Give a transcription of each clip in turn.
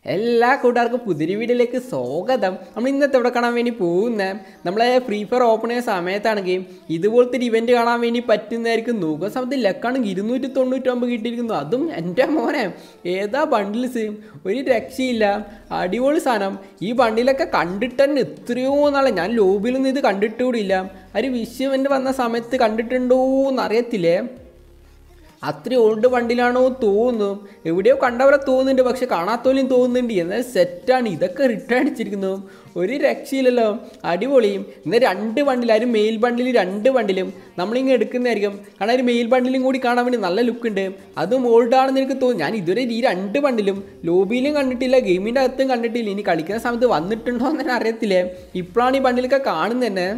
എല്ലാ കൂട്ടുകാർക്കും പുതിരി വീഡിയോയിലേക്ക് സ്വാഗതം നമ്മൾ ഇന്നത്തെ ഇവിടെ കാണാൻ വേണ്ടി പോകുന്നത് നമ്മളെ ഫ്രീ ഫയർ ഓപ്പൺ ചെയ്യുന്ന സമയത്താണെങ്കിൽ ഇതുപോലത്തെ ഒരു ഇവൻറ്റ് കാണാൻ വേണ്ടി പറ്റുന്നതായിരിക്കും നോക്കുന്ന സമയത്ത് ലക്കാണെങ്കിൽ ഇരുന്നൂറ്റി തൊണ്ണൂറ്റൊമ്പത് കിട്ടിയിരിക്കുന്നു അതും എൻ്റെ മോനെ ഏതാ ബണ്ടിൽസ് ഒരു രക്ഷയില്ല അടിപൊളി സാധനം ഈ ബണ്ടിലൊക്കെ കണ്ടിട്ട് തന്നെ എത്രയോ നാളെ ഞാൻ ലോബിലൊന്നും ഇത് കണ്ടിട്ടുകൂടിയില്ല ഒരു വിഷയം വന്ന സമയത്ത് കണ്ടിട്ടുണ്ടോ എന്നറിയത്തില്ലേ അത്രയും ഓൾഡ് വണ്ടിയിലാണോ തോന്നുന്നു എവിടെയോ കണ്ടവരെ തോന്നുന്നുണ്ട് പക്ഷെ കാണാത്തോലും തോന്നുന്നുണ്ട് എന്നാൽ സെറ്റാണ് ഇതൊക്കെ റിട്ടേൺ അടിച്ചിരിക്കുന്നു ഒരു രക്ഷയില്ലല്ലോ അടിപൊളിയും എന്നാൽ രണ്ട് ബണ്ടിലാരും മെയിൽ ബണ്ടിൽ രണ്ട് ബണ്ടിലും നമ്മളിങ്ങനെ എടുക്കുന്നതായിരിക്കും കാരണം ഒരു മെയിൽ ബണ്ടിലും കൂടി കാണാൻ വേണ്ടി നല്ല ലുക്ക് ഉണ്ട് അതും ഓൾഡ് ആണെന്ന് എനിക്ക് തോന്നുന്നു ഞാൻ ഇതുവരെ ഈ രണ്ട് ബണ്ടിലും ലോബിയിലും കണ്ടിട്ടില്ല ഗെയിമിൻ്റെ അകത്തും കണ്ടിട്ടില്ല ഇനി കളിക്കുന്ന സമയത്ത് വന്നിട്ടുണ്ടോ എന്ന് തന്നെ അറിയത്തില്ലേ ഇപ്പോഴാണ് ഈ ബണ്ടിലൊക്കെ കാണുന്നത് തന്നെ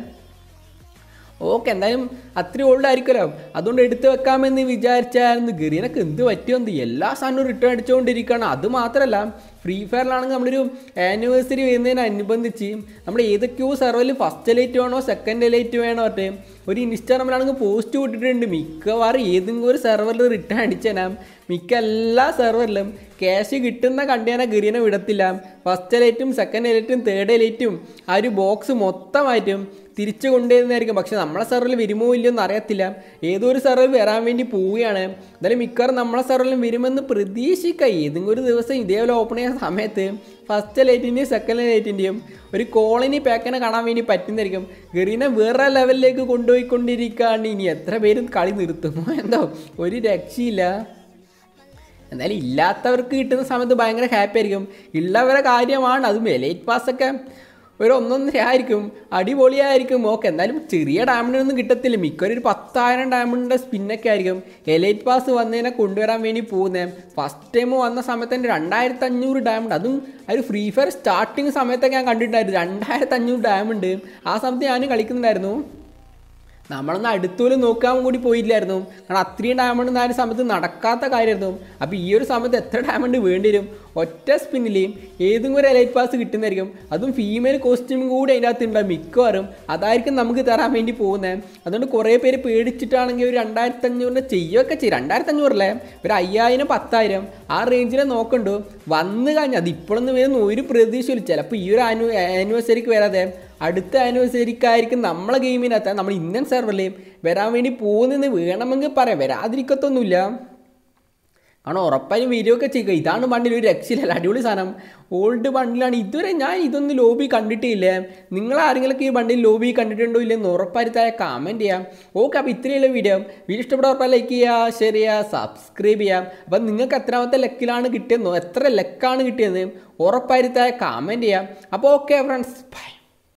ഓക്കെ എന്തായാലും അത്രയും ഓൾഡ് ആയിരിക്കുമല്ലോ അതുകൊണ്ട് എടുത്തു വെക്കാമെന്ന് വിചാരിച്ചായിരുന്നു ഗറിയനൊക്കെ എന്ത് പറ്റുമെന്ന് എല്ലാ സാധനവും റിട്ടേൺ അടിച്ചുകൊണ്ടിരിക്കുകയാണ് അത് മാത്രമല്ല ഫ്രീ ഫയറിലാണെങ്കിൽ നമ്മളൊരു ആനിവേഴ്സറി വരുന്നതിനനുബന്ധിച്ച് നമ്മൾ ഏതൊക്കെയോ സെർവറിൽ ഫസ്റ്റ് എലൈറ്റ് വേണോ സെക്കൻഡ് എലൈറ്റ് വേണോ മറ്റേ ഒരു ഇൻസ്റ്റാഗ്രാമിലാണെങ്കിൽ പോസ്റ്റ് വിട്ടിട്ടുണ്ട് മിക്കവാറും ഏതെങ്കിലും ഒരു സെർവറിൽ റിട്ടേൺ അടിച്ചേനാം മിക്ക എല്ലാ സെർവറിലും ക്യാഷ് കിട്ടുന്ന കണ്ടേനെ ഗറിയനെ വിടത്തില്ല ഫസ്റ്റ് എലൈറ്റും സെക്കൻഡ് എലൈറ്റും തേർഡ് എലൈറ്റും ആ ഒരു ബോക്സ് മൊത്തമായിട്ടും തിരിച്ചു കൊണ്ടുവരുന്നതായിരിക്കും പക്ഷെ നമ്മളെ സെർവറിൽ വരുമോ ഇല്ലയോ എന്ന് അറിയത്തില്ല ഏതോ ഒരു സെർവർ വരാൻ വേണ്ടി പോവുകയാണ് എന്തായാലും മിക്കവാറും നമ്മളെ സെർവറിലും വരുമെന്ന് പ്രതീക്ഷിക്കാം ഏതെങ്കിലും ഒരു ദിവസം ഇതേപോലെ ഓപ്പൺ ചെയ്യുന്ന സമയത്ത് ഫസ്റ്റ് ലൈറ്റിൻ്റെയും സെക്കൻഡ് ലൈറ്റിൻ്റെയും ഒരു കോളനി പാക്കിനെ കാണാൻ വേണ്ടി പറ്റുന്നതായിരിക്കും ഗറീനെ വേറെ ലെവലിലേക്ക് കൊണ്ടുപോയിക്കൊണ്ടിരിക്കുകയാണ് ഇനി എത്ര പേരും കളി നിർത്തുമോ എന്തോ ഒരു രക്ഷയില്ല എന്നാലും ഇല്ലാത്തവർക്ക് കിട്ടുന്ന സമയത്ത് ഭയങ്കര ഹാപ്പി ആയിരിക്കും ഉള്ളവരെ കാര്യമാണ് അതും എലൈറ്റ് പാസ്സൊക്കെ ഒരു ഒന്നൊന്നര ആയിരിക്കും അടിപൊളിയായിരിക്കും ഓക്കെ എന്തായാലും ചെറിയ ഡയമണ്ടിനൊന്നും കിട്ടത്തില്ല മിക്കൊരു ഒരു പത്തായിരം ഡയമണ്ടിൻ്റെ സ്പിന്നൊക്കെ ആയിരിക്കും എലൈറ്റ് പാസ് വന്നതിനെ കൊണ്ടുവരാൻ വേണ്ടി പോകുന്നത് ഫസ്റ്റ് ടൈം വന്ന സമയത്ത് തന്നെ രണ്ടായിരത്തി അഞ്ഞൂറ് ഡയമണ്ട് അതും ഒരു ഫ്രീ ഫയർ സ്റ്റാർട്ടിങ് സമയത്തൊക്കെ ഞാൻ കണ്ടിട്ടുണ്ടായിരുന്നു രണ്ടായിരത്തി അഞ്ഞൂറ് ഡയമണ്ട് ആ സമയത്ത് ഞാൻ കളിക്കുന്നുണ്ടായിരുന്നു നമ്മളൊന്ന് അടുത്തോലും നോക്കാൻ കൂടി പോയില്ലായിരുന്നു കാരണം അത്രയും ഡയമണ്ട് നാല് സമയത്ത് നടക്കാത്ത കാര്യമായിരുന്നു അപ്പോൾ ഈ ഒരു സമയത്ത് എത്ര ഡയമണ്ട് വേണ്ടി വരും ഒറ്റ സ്പിന്നിൽ ഏതും ഒരു എലൈറ്റ് പാസ് കിട്ടുന്നതായിരിക്കും അതും ഫീമെയിൽ കോസ്റ്റ്യൂമും കൂടി അതിൻ്റെ അകത്ത് ഉണ്ടാവും മിക്കവാറും അതായിരിക്കും നമുക്ക് തരാൻ വേണ്ടി പോകുന്നത് അതുകൊണ്ട് കുറേ പേര് പേടിച്ചിട്ടാണെങ്കിൽ ഒരു രണ്ടായിരത്തി അഞ്ഞൂറിൻ്റെ ചെയ്യുകയൊക്കെ ചെയ്യും രണ്ടായിരത്തി അഞ്ഞൂറല്ലേ ഒരു അയ്യായിരം പത്തായിരം ആ റേഞ്ചിലെ നോക്കണ്ടു വന്നു കഴിഞ്ഞാൽ അത് ഇപ്പോഴൊന്നും വരുന്ന ഒരു പ്രതീക്ഷയില്ല ചിലപ്പോൾ ഈ ഒരു ആനു ആനിവേഴ്സറിക്ക് വരാതെ അടുത്ത ആനിവേഴ്സറിക്കായിരിക്കും നമ്മളെ ഗെയിമിനകത്ത് നമ്മൾ ഇന്ത്യൻ സെർവറിലെയും വരാൻ വേണ്ടി പോകുന്നതെന്ന് വേണമെങ്കിൽ പറയാം വരാതിരിക്കത്തൊന്നുമില്ല കാരണം ഉറപ്പായും വീഡിയോ ഒക്കെ ചെയ്യുക ഇതാണ് ബണ്ടിൽ ഒരു രക്ഷയില്ല അടിപൊളി സാധനം ഓൾഡ് ബണ്ടിലാണ് ഇതുവരെ ഞാൻ ഇതൊന്നും ലോബി കണ്ടിട്ടില്ല നിങ്ങൾ ആരെങ്കിലൊക്കെ ഈ ബണ്ടിൽ ലോബി കണ്ടിട്ടുണ്ടോ ഇല്ലെന്ന് ഉറപ്പായിരുത്തായ കമൻറ്റ് ചെയ്യാം ഓക്കെ അപ്പോൾ ഇത്രയുള്ള വീഡിയോ വീഡിയോ ഇഷ്ടപ്പെട്ട ഉറപ്പായി ലൈക്ക് ചെയ്യുക ഷെയർ ചെയ്യുക സബ്സ്ക്രൈബ് ചെയ്യാം അപ്പം നിങ്ങൾക്ക് എത്രാമത്തെ ലക്കിലാണ് കിട്ടിയെന്നോ എത്ര ലക്കാണ് കിട്ടിയെന്ന് ഉറപ്പായിരുത്തായ കമൻറ്റ് ചെയ്യാം അപ്പോൾ ഓക്കെ ഫ്രണ്ട്സ് ബൈ